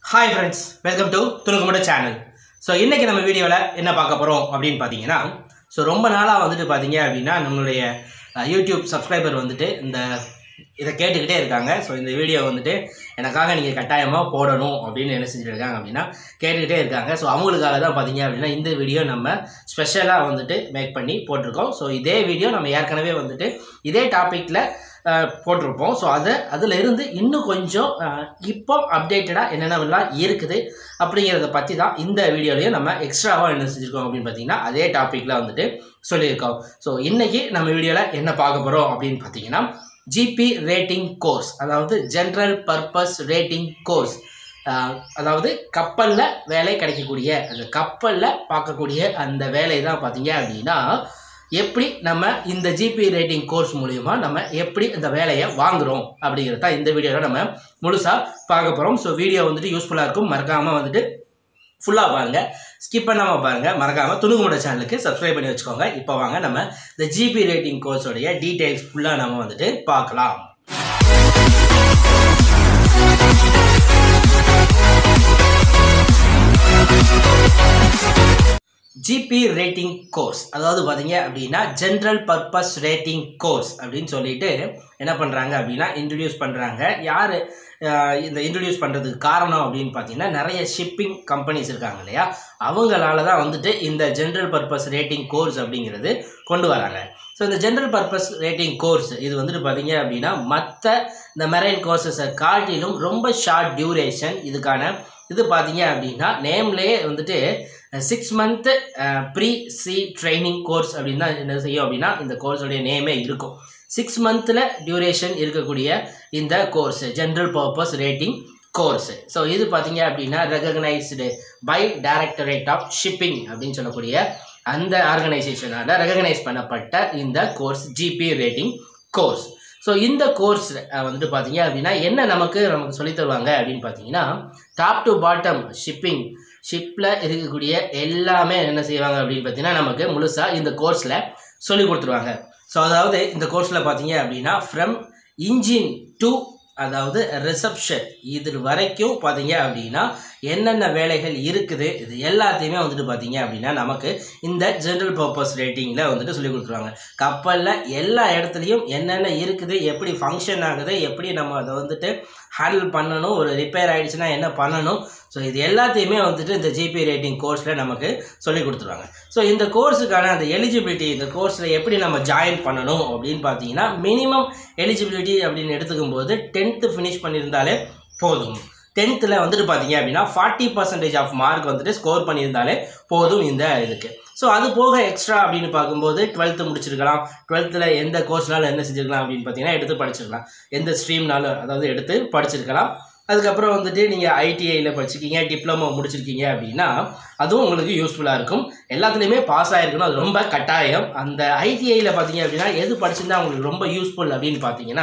hi friends welcome to துணுக்குமுட channel so இன்றைக்கி நம்ம வீடியோவில் என்ன பார்க்க போகிறோம் அப்படின்னு பார்த்தீங்கன்னா ஸோ ரொம்ப நாளாக வந்துட்டு பார்த்தீங்க அப்படின்னா நம்மளுடைய அஹ், யூடியூப் சப்ஸ்கிரைபர் வந்துட்டு இந்த இதை கேட்டுக்கிட்டே இருக்காங்க ஸோ இந்த வீடியோ வந்துட்டு எனக்காக நீங்கள் கட்டாயமாக போடணும் அப்படின்னு என்ன செஞ்சுட்டு இருக்காங்க அப்படின்னா கேட்டுக்கிட்டே இருக்காங்க ஸோ அவங்களுக்காக தான் பார்த்தீங்க அப்படின்னா இந்த வீடியோ நம்ம ஸ்பெஷலாக வந்துட்டு மேக் பண்ணி போட்டிருக்கோம் ஸோ இதே வீடியோ நம்ம ஏற்கனவே வந்துட்டு இதே டாப்பிக்கில் போட்டிருப்போம் ஸோ அதை அதில் இருந்து இன்னும் கொஞ்சம் அஹ், இப்போ அப்டேட்டடாக என்னென்னலாம் இருக்குது அப்படிங்கிறத பற்றி தான் இந்த வீடியோலையும் நம்ம எக்ஸ்ட்ராவாக என்ன செஞ்சுருக்கோம் அப்படின்னு பார்த்தீங்கன்னா அதே டாப்பிக்கில் வந்துட்டு சொல்லியிருக்கோம் ஸோ இன்றைக்கி நம்ம வீடியோவில் என்ன பார்க்க போகிறோம் அப்படின்னு பார்த்தீங்கன்னா ஜிபி ரேட்டிங் கோர்ஸ் அதாவது ஜென்ரல் பர்பஸ் ரேட்டிங் கோர்ஸ் அதாவது கப்பலில் வேலை கிடைக்கக்கூடிய அந்த கப்பலில் பார்க்கக்கூடிய அந்த வேலை தான் பார்த்தீங்க அப்படின்னா எப்படி நம்ம இந்த ஜிபி ரேட்டிங் கோர்ஸ் மூலியமா நம்ம எப்படி இந்த வேலையை வாங்குறோம் அப்படிங்கிறது தான் இந்த வீடியோவில் நம்ம முழுசாக பார்க்க போகிறோம் ஸோ வீடியோ வந்துட்டு யூஸ்ஃபுல்லாக இருக்கும் மறக்காமல் வந்துட்டு ஃபுல்லாக பாருங்கள் ஸ்கிப் பண்ணாமல் பாருங்கள் மறக்காமல் துணுகுமுட சேனலுக்கு சப்ஸ்கிரைப் பண்ணி வச்சுக்கோங்க இப்போ வாங்க நம்ம இந்த ஜிபி ரேட்டிங் கோர்ஸோடைய டீட்டெயில்ஸ் ஃபுல்லாக நம்ம வந்துட்டு பார்க்கலாம் ஜிபி ரேட்டிங் கோர்ஸ் அதாவது பார்த்தீங்க அப்படின்னா ஜென்ரல் பர்பஸ் ரேட்டிங் கோர்ஸ் அப்படின்னு சொல்லிட்டு என்ன பண்ணுறாங்க அப்படின்னா இன்ட்ரடியூஸ் பண்ணுறாங்க யார் இந்த இன்ட்ரடியூஸ் பண்ணுறதுக்கு காரணம் அப்படின்னு பார்த்தீங்கன்னா நிறைய ஷிப்பிங் கம்பெனிஸ் இருக்காங்க இல்லையா அவங்களால தான் வந்துட்டு இந்த ஜென்ரல் பர்பஸ் ரேட்டிங் கோர்ஸ் அப்படிங்கிறது கொண்டு வராங்க ஸோ இந்த ஜென்ரல் பர்பஸ் ரேட்டிங் கோர்ஸ் இது வந்துட்டு பார்த்தீங்க அப்படின்னா மற்ற இந்த மெரைன் கோர்சஸை காட்டிலும் ரொம்ப ஷார்ட் டியூரேஷன் இதுக்கான இது பார்த்தீங்க அப்படின்னா நேம்லேயே வந்துட்டு six month pre sea training course அப்படின்னு தான் என்ன செய்யும் அப்படின்னா இந்த கோர்ஸோடைய நேமே இருக்கும் சிக்ஸ் மந்தில் டியூரேஷன் இருக்கக்கூடிய இந்த course general purpose rating course so இது பார்த்தீங்க அப்படின்னா recognised by directorate of shipping அப்படின்னு சொல்லக்கூடிய அந்த ஆர்கனைசேஷனால் ரெகக்னைஸ் பண்ணப்பட்ட இந்த course GP rating course so இந்த கோர்ஸ் வந்துட்டு பார்த்தீங்க அப்படின்னா என்ன நமக்கு நமக்கு சொல்லித் தருவாங்க அப்படின்னு பார்த்தீங்கன்னா டாப் டு பாட்டம் ஷிப்பிங் ஷிப்பில் இருக்கக்கூடிய எல்லாமே என்ன செய்வாங்க அப்படின்னு பார்த்தீங்கன்னா நமக்கு முழுசாக இந்த கோர்ஸில் சொல்லி கொடுத்துருவாங்க ஸோ அதாவது இந்த கோர்ஸில் பார்த்தீங்க அப்படின்னா ஃப்ரம் இன்ஜின் டு அதாவது ரிசப்ஷன் இது வரைக்கும் பார்த்தீங்க அப்படின்னா என்னென்ன வேலைகள் இருக்குது இது எல்லாத்தையுமே வந்துட்டு பார்த்தீங்க அப்படின்னா நமக்கு இந்த ஜென்ரல் பர்பஸ் ரேட்டிங்கில் வந்துட்டு சொல்லி கொடுத்துருவாங்க கப்பலில் எல்லா இடத்துலையும் என்னென்ன இருக்குது எப்படி ஃபங்க்ஷன் ஆகுது எப்படி நம்ம அதை வந்துட்டு ஹேண்டில் பண்ணணும் ஒரு ரிப்பேர் ஆகிடுச்சுன்னா என்ன பண்ணணும் ஸோ இது எல்லாத்தையுமே வந்துட்டு இந்த ஜிபி ரேட்டிங் கோர்ஸில் நமக்கு சொல்லி கொடுத்துருவாங்க ஸோ இந்த கோர்ஸுக்கான அந்த எலிஜிபிலிட்டி இந்த கோர்ஸில் எப்படி நம்ம ஜாயின் பண்ணணும் அப்படின்னு பார்த்தீங்கன்னா மினிமம் எலிஜிபிலிட்டி அப்படின்னு எடுத்துக்கும் போது டென்த்து ஃபினிஷ் பண்ணியிருந்தாலே போதும் டென்த்தில் வந்துட்டு பார்த்தீங்க அப்படின்னா ஃபார்ட்டி பர்சன்டேஜ் ஆஃப் மார்க் வந்துட்டு ஸ்கோர் பண்ணியிருந்தாலே போதும் இந்த இதுக்கு ஸோ அது போக எக்ஸ்ட்ரா அப்படின்னு பார்க்கும்போது டுவெல்த்து முடிச்சிருக்கலாம் டுவெல்த்தில் எந்த கோர்ஸ்னாலும் என்ன செஞ்சுருக்கலாம் அப்படின்னு பார்த்தீங்கன்னா எடுத்து படிச்சிருக்கலாம் எந்த ஸ்ட்ரீம்னாலும் அதாவது எடுத்து படிச்சிருக்கலாம் அதுக்கப்புறம் வந்துட்டு நீங்கள் ஐடிஐயில் படிச்சிருக்கீங்க டிப்ளமோ முடிச்சிருக்கீங்க அப்படின்னா அதுவும் உங்களுக்கு யூஸ்ஃபுல்லாக இருக்கும் எல்லாத்துலேயுமே பாஸ் ஆகிருக்கணும் அது ரொம்ப கட்டாயம் அந்த ஐடிஐயில் பார்த்தீங்க அப்படின்னா எது படிச்சிருந்தா உங்களுக்கு ரொம்ப யூஸ்ஃபுல் அப்படின்னு பார்த்தீங்கன்னா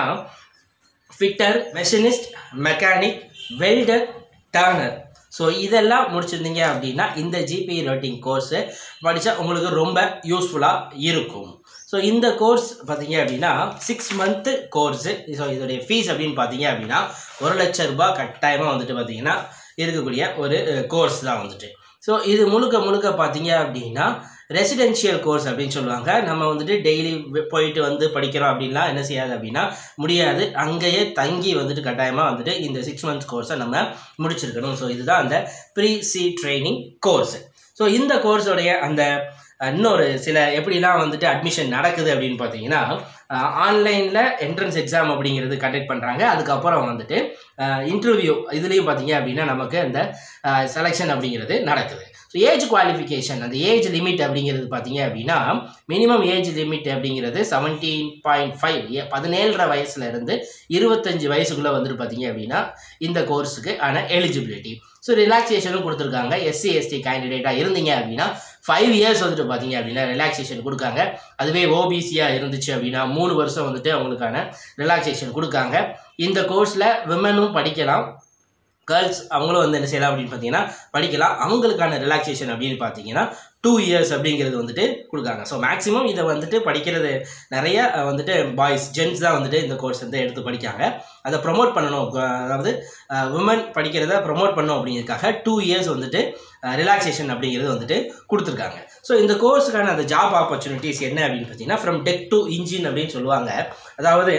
fitter machinist mechanic welder turner so இதெல்லாம் முடிச்சிருந்தீங்க அப்படின்னா இந்த ஜிபி ரேட்டிங் கோர்ஸு படித்தா உங்களுக்கு ரொம்ப யூஸ்ஃபுல்லாக இருக்கும் ஸோ இந்த கோர்ஸ் பார்த்தீங்க அப்படின்னா சிக்ஸ் மந்த்து கோர்ஸு ஸோ இதோடைய ஃபீஸ் அப்படின்னு பார்த்தீங்க அப்படின்னா ஒரு லட்ச ரூபாய் கட்டாயமாக வந்துட்டு பார்த்தீங்கன்னா இருக்கக்கூடிய ஒரு கோர்ஸ் தான் வந்துட்டு ஸோ இது முழுக்க முழுக்க பார்த்தீங்க அப்படின்னா ரெசிடென்ஷியல் கோர்ஸ் அப்படின்னு சொல்லுவாங்க நம்ம வந்துட்டு டெய்லி போயிட்டு வந்து படிக்கிறோம் அப்படின்லாம் என்ன செய்யாது அப்படின்னா முடியாது அங்கேயே தங்கி வந்துட்டு கட்டாயமாக வந்துட்டு இந்த சிக்ஸ் மந்த்ஸ் கோர்ஸை நம்ம முடிச்சிருக்கணும் ஸோ இதுதான் அந்த pre sea training course so இந்த கோர்ஸோடைய அந்த அஹ், இன்னொரு சில எப்படிலாம் வந்துட்டு அட்மிஷன் நடக்குது அப்படின்னு பார்த்தீங்கன்னா ஆன்லைனில் என்ட்ரன்ஸ் எக்ஸாம் அப்படிங்கிறது கண்டக்ட் பண்ணுறாங்க அதுக்கப்புறம் வந்துட்டு இன்டர்வியூ இதுலேயும் பார்த்தீங்க அப்படின்னா நமக்கு அந்த செலெக்ஷன் அப்படிங்கிறது நடக்குது ஸோ ஏஜ் குவாலிஃபிகேஷன் அந்த ஏஜ் லிமிட் அப்படிங்கிறது பார்த்தீங்க அப்படின்னா மினிமம் ஏஜ் லிமிட் அப்படிங்கிறது செவன்டீன் பாயிண்ட் ஃபைவ் பதினேழரை வயசுலேருந்து இருபத்தஞ்சு வயசுக்குள்ளே வந்துட்டு பார்த்தீங்க அப்படின்னா இந்த கோர்ஸுக்கு ஆன எலிஜிபிலிட்டி ஸோ ரிலாக்ஸேஷனும் கொடுத்துருக்காங்க எஸ்சி எஸ்டி கேண்டிடேட்டாக இருந்தீங்க அப்படின்னா ஃபைவ் இயர்ஸ் வந்துட்டு பார்த்தீங்க அப்படின்னா ரிலாக்ஸேஷன் கொடுக்காங்க அதுவே ஓபிசியாக இருந்துச்சு அப்படின்னா மூணு வருஷம் வந்துட்டு அவங்களுக்கான ரிலாக்ஸேஷன் கொடுக்காங்க இந்த கோர்ஸில் விமனும் படிக்கலாம் கேர்ள்ஸ் அவங்களும் வந்து என்ன செய்யலாம் அப்படின்னு பார்த்தீங்கன்னா படிக்கலாம் அவங்களுக்கான ரிலாக்ஸேஷன் அப்படின்னு பார்த்தீங்கன்னா டூ இயர்ஸ் அப்படிங்கிறது வந்துட்டு கொடுக்காங்க ஸோ மேக்ஸிமம் இதை வந்துட்டு படிக்கிறது நிறைய அஹ், வந்துட்டு பாய்ஸ் ஜென்ஸ் தான் வந்துட்டு இந்த கோர்ஸ் வந்து எடுத்து படிக்காங்க அதை ப்ரொமோட் பண்ணணும் க- அதாவது உமன் படிக்கிறத ப்ரொமோட் பண்ணணும் அப்படிங்கிறதுக்காக டூ இயர்ஸ் வந்துட்டு ரிலாக்ஸேஷன் அப்படிங்கிறது வந்துட்டு கொடுத்துருக்காங்க ஸோ இந்த கோர்ஸுக்கான அந்த ஜாப் ஆப்பர்ச்சுனிட்டிஸ் என்ன அப்படின்னு பார்த்தீங்கன்னா ஃப்ரம் டெக் டு இன்ஜின் அப்படின்னு சொல்லுவாங்க அதாவது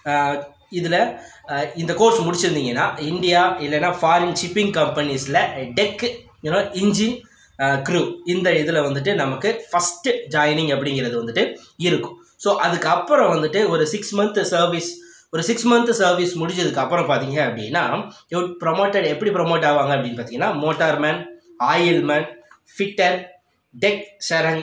இதில் இந்த கோர்ஸ் முடிச்சிருந்தீங்கன்னா இந்தியா இல்லைன்னா ஃபாரின் ஷிப்பிங் கம்பெனிஸில் டெக் யூனோ இன்ஜின் க்ரூ இந்த இதில் வந்துட்டு நமக்கு ஃபஸ்ட்டு ஜாயினிங் அப்படிங்கிறது வந்துட்டு இருக்கும் ஸோ அதுக்கப்புறம் வந்துட்டு ஒரு சிக்ஸ் மந்த் சர்வீஸ் ஒரு சிக்ஸ் மந்த் சர்வீஸ் முடிஞ்சதுக்கு அப்புறம் பார்த்தீங்க அப்படின்னா ப்ரொமோட்டட் எப்படி ப்ரொமோட் ஆவாங்க அப்படின்னு பார்த்தீங்கன்னா motorman oilman fitter deck serang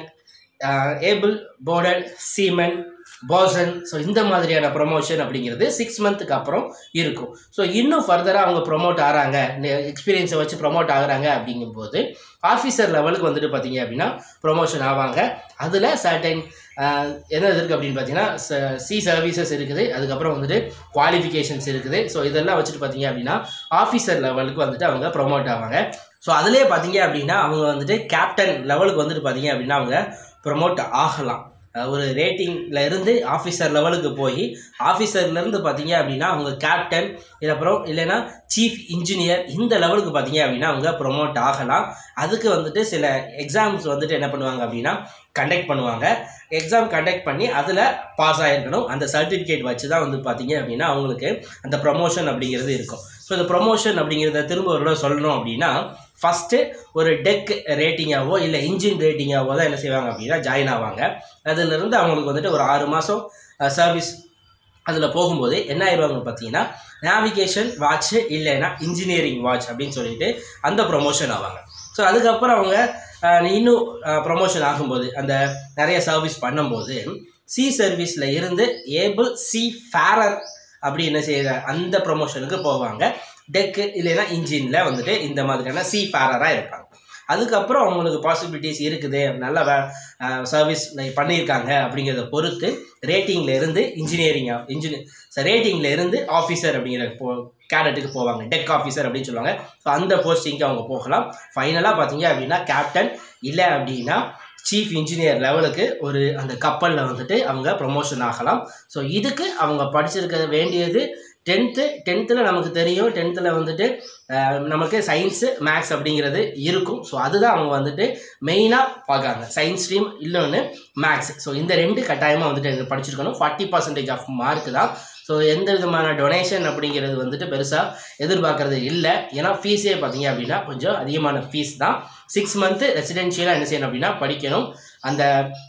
able porter seaman bosun so இந்த மாதிரியான ப்ரொமோஷன் அப்படிங்கிறது சிக்ஸ் மந்த்துக்கு அப்புறம் இருக்கும் ஸோ இன்னும் ஃபர்தராக அவங்க ப்ரொமோட் ஆகிறாங்க எக்ஸ்பீரியன்ஸை வச்சு ப்ரொமோட் ஆகுறாங்க அப்படிங்கும்போது ஆஃபீஸர் லெவலுக்கு வந்துட்டு பார்த்தீங்க அப்படின்னா ப்ரொமோஷன் ஆவாங்க அதில் சர்டைன் என்ன இருக்குது அப்படின்னு பார்த்தீங்கன்னா சி சர்வீசஸ் இருக்குது அதுக்கப்புறம் வந்துட்டு குவாலிஃபிகேஷன்ஸ் இருக்குது ஸோ இதெல்லாம் வச்சுட்டு பார்த்தீங்க அப்படின்னா ஆஃபீஸர் லெவலுக்கு வந்துட்டு அவங்க ப்ரொமோட் ஆவாங்க ஸோ அதிலே பார்த்தீங்க அப்படின்னா அவங்க வந்துட்டு கேப்டன் லெவலுக்கு வந்துட்டு பார்த்தீங்க அப்படின்னா அவங்க ப்ரொமோட் ஆகலாம் அஹ் ஒரு ரேட்டிங்கில் இருந்து ஆஃபீஸர் லெவலுக்கு போய் ஆஃபீஸர்லேருந்து பார்த்தீங்க அப்படின்னா அவங்க கேப்டன் இது அப்புறம் இல்லைன்னா சீஃப் இன்ஜினியர் இந்த லெவலுக்கு பார்த்தீங்க அப்படின்னா அவங்க ப்ரொமோட் ஆகலாம் அதுக்கு வந்துட்டு சில எக்ஸாம்ஸ் வந்துட்டு என்ன பண்ணுவாங்க அப்படின்னா கண்டக்ட் பண்ணுவாங்க எக்ஸாம் கண்டக்ட் பண்ணி அதில் பாஸ் ஆகிருக்கணும் அந்த சர்டிஃபிகேட் வச்சு தான் வந்து பார்த்தீங்க அப்படின்னா அவங்களுக்கு அந்த ப்ரொமோஷன் அப்படிங்கிறது இருக்கும் ஸோ இந்த ப்ரொமோஷன் அப்படிங்கிறத திரும்ப ஒரு தடவை சொல்லணும் அப்படின்னா ஃபஸ்ட்டு ஒரு டெக் ரேட்டிங்காவோ இல்லை இன்ஜின் ரேட்டிங்காவோ தான் என்ன செய்வாங்க அப்படின்னா ஜாயின் ஆவாங்க அதுலேருந்து அவங்களுக்கு வந்துட்டு ஒரு ஆறு மாதம் சர்வீஸ் அதில் போகும்போது என்ன ஆயிடுவாங்க பார்த்தீங்கன்னா நேவிகேஷன் வாட்ச் இல்லைன்னா இன்ஜினியரிங் வாட்ச் அப்படின்னு சொல்லிட்டு அந்த ப்ரொமோஷன் ஆவாங்க ஸோ அதுக்கப்புறம் அவங்க அஹ், இன்னும் ப்ரொமோஷன் ஆகும்போது அந்த நிறைய சர்வீஸ் பண்ணும்போது சி சர்வீஸில் இருந்து ஏபிள் சி ஃபேரர் அப்படி என்ன செய்கிற அந்த ப்ரொமோஷனுக்கு போவாங்க டெக்கு இல்லைன்னா இன்ஜினில் வந்துட்டு இந்த மாதிரியான சி ஃபேரராக இருப்பாங்க அதுக்கப்புறம் அவங்களுக்கு பாசிபிலிட்டிஸ் இருக்குது நல்ல வே சர்வீஸ் பண்ணியிருக்காங்க அப்படிங்கிறத பொறுத்து ரேட்டிங்கில் இருந்து இன்ஜினியரிங்காக இன்ஜினியர் ரேட்டிங்கில் இருந்து ஆஃபீஸர் அப்படிங்கிற போ கேடட்டுக்கு போவாங்க டெக் ஆஃபீஸர் அப்படின்னு சொல்லுவாங்க ஸோ அந்த போஸ்டிங்க்கு அவங்க போகலாம் ஃபைனலாக பார்த்தீங்க அப்படின்னா கேப்டன் இல்லை அப்படின்னா சீஃப் இன்ஜினியர் லெவலுக்கு ஒரு அந்த கப்பலில் வந்துட்டு அவங்க ப்ரொமோஷன் ஆகலாம் ஸோ இதுக்கு அவங்க படிச்சிருக்க வேண்டியது டென்த்து டென்த்தில் நமக்கு தெரியும் டென்த்தில் வந்துட்டு அஹ், நமக்கு சயின்ஸு மேக்ஸ் அப்படிங்கிறது இருக்கும் ஸோ அதுதான் அவங்க வந்துட்டு மெயினாக பார்க்குறாங்க சயின்ஸ் ஸ்ட்ரீம் இன்னொன்று மேக்ஸ் ஸோ இந்த ரெண்டு கட்டாயமாக வந்துட்டு படிச்சிருக்கணும் ஃபார்ட்டி பர்சன்டேஜ் ஆஃப் மார்க் தான் ஸோ எந்த விதமான டொனேஷன் அப்படிங்கிறது வந்துட்டு பெருசாக எதிர்பார்க்கறது இல்லை ஏன்னா ஃபீஸே பார்த்தீங்க அப்படின்னா கொஞ்சம் அதிகமான ஃபீஸ் தான் சிக்ஸ் மந்த்து ரெசிடென்ஷியலாக என்ன செய்யணும் அப்படின்னா படிக்கணும் அந்த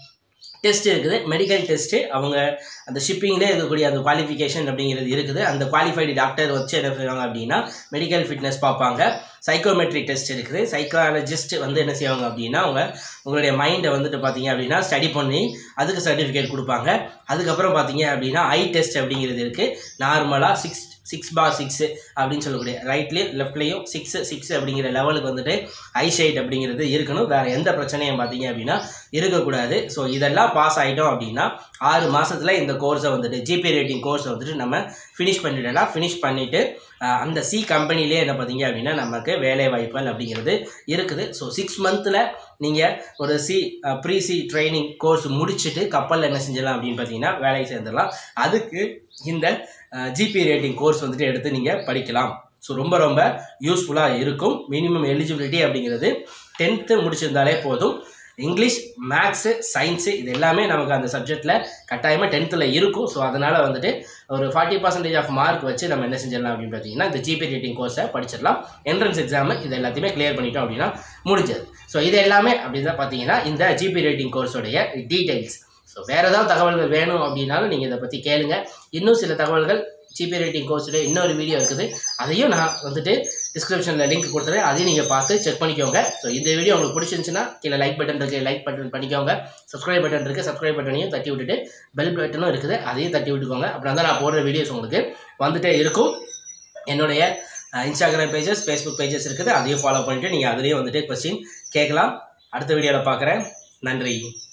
டெஸ்ட் இருக்குது மெடிக்கல் டெஸ்ட்டு அவங்க அந்த ஷிப்பிங்லேயே இருக்கக்கூடிய அந்த குவாலிஃபிகேஷன் அப்படிங்கிறது இருக்குது அந்த குவாலிஃபைடு டாக்டர் வச்சு என்ன செய்வாங்க அப்படின்னா மெடிக்கல் ஃபிட்னஸ் பார்ப்பாங்க சைக்கோமெட்ரிக் டெஸ்ட் இருக்குது சைக்காலஜிஸ்ட் வந்து என்ன செய்வாங்க அப்படின்னா அவங்க உங்களுடைய மைண்டை வந்துட்டு பார்த்தீங்க அப்படின்னா ஸ்டடி பண்ணி அதுக்கு சர்டிஃபிகேட் கொடுப்பாங்க அதுக்கப்புறம் பார்த்தீங்க அப்படின்னா ஐ டெஸ்ட் அப்படிங்கிறது இருக்குது நார்மலாக சிக்ஸ் சிக்ஸ் பார் சிக்ஸு அப்படின்னு சொல்லக்கூடிய ரைட்லேயும் லெஃப்ட்லேயும் சிக்ஸ் சிக்ஸ் அப்படிங்கிற லெவலுக்கு வந்துட்டு ஐ ஷைட் அப்படிங்கிறது இருக்கணும் வேறு எந்த பிரச்சனையும் பார்த்தீங்க அப்படின்னா இருக்கக்கூடாது ஸோ இதெல்லாம் பாஸ் ஆகிட்டோம் அப்படின்னா ஆறு மாதத்தில் இந்த கோர்ஸை வந்துட்டு ஜிபி ரேட்டிங் கோர்ஸை வந்துட்டு நம்ம ஃபினிஷ் பண்ணிடலாம் ஃபினிஷ் பண்ணிவிட்டு அந்த சி கம்பெனிலே என்ன பார்த்தீங்க அப்படின்னா நமக்கு வேலை வாய்ப்புகள் அப்படிங்கிறது இருக்குது ஸோ சிக்ஸ் மந்த்தில் நீங்கள் ஒரு sea pre sea training course முடிச்சுட்டு கப்பலில் என்ன செஞ்சிடலாம் அப்படின்னு பார்த்தீங்கன்னா வேலைக்கு சேர்ந்துடலாம் அதுக்கு இந்த ஜிபி ரேட்டிங் கோர்ஸ் வந்துட்டு எடுத்து நீங்கள் படிக்கலாம் ஸோ ரொம்ப ரொம்ப யூஸ்ஃபுல்லாக இருக்கும் மினிமம் எலிஜிபிலிட்டி அப்படிங்கிறது டென்த்து முடிச்சிருந்தாலே போதும் இங்கிலீஷ் மேக்ஸு சயின்ஸு இது எல்லாமே நமக்கு அந்த சப்ஜெக்டில் கட்டாயமாக டென்த்தில் இருக்கும் ஸோ அதனால் வந்துட்டு ஒரு ஃபார்ட்டி பர்சன்டேஜ் ஆஃப் மார்க் வச்சு நம்ம என்ன செஞ்சிடலாம் அப்படின்னு பார்த்தீங்கன்னா இந்த ஜிபி ரேட்டிங் கோர்ஸை படிச்சிடலாம் என்ட்ரன்ஸ் எக்ஸாமு இது எல்லாத்தையுமே கிளியர் பண்ணிட்டோம் அப்படின்னா முடிஞ்சது ஸோ இது எல்லாமே அப்படி தான் பார்த்தீங்கன்னா இந்த ஜிபி ரேட்டிங் கோர்ஸோடைய டீடைல்ஸ் ஸோ வேறு ஏதாவது தகவல்கள் வேணும் அப்படின்னாலும் நீங்கள் இதை பற்றி கேளுங்க இன்னும் சில தகவல்கள் ஜிபி ரேட்டிங் கோர்ஸுடைய இன்னொரு வீடியோ இருக்குது அதையும் நான் வந்துட்டு டிஸ்கிரிப்ஷனில் லிங்க் கொடுத்துறேன் அதையும் நீங்கள் பார்த்து செக் பண்ணிக்கோங்க ஸோ இந்த வீடியோ உங்களுக்கு பிடிச்சிருந்துச்சுன்னா கீழே லைக் பட்டன் இருக்குது லைக் பட்டன் பண்ணிக்கோங்க சப்ஸ்கிரைப் பட்டன் இருக்குது சப்ஸ்கிரைப் பட்டனையும் தட்டி விட்டுட்டு பெல் பட்டனும் இருக்குது அதையும் தட்டி விட்டுக்கோங்க அப்படின்னா தான் நான் போடுற வீடியோஸ் உங்களுக்கு வந்துட்டே இருக்கும் என்னுடைய இன்ஸ்டாகிராம் பேஜஸ் ஃபேஸ்புக் பேஜஸ் இருக்குது அதையும் ஃபாலோ பண்ணிவிட்டு நீங்கள் அதுலேயும் வந்துட்டு கொஸ்டின் கேட்கலாம் அடுத்த வீடியோவில் பார்க்குறேன் நன்றி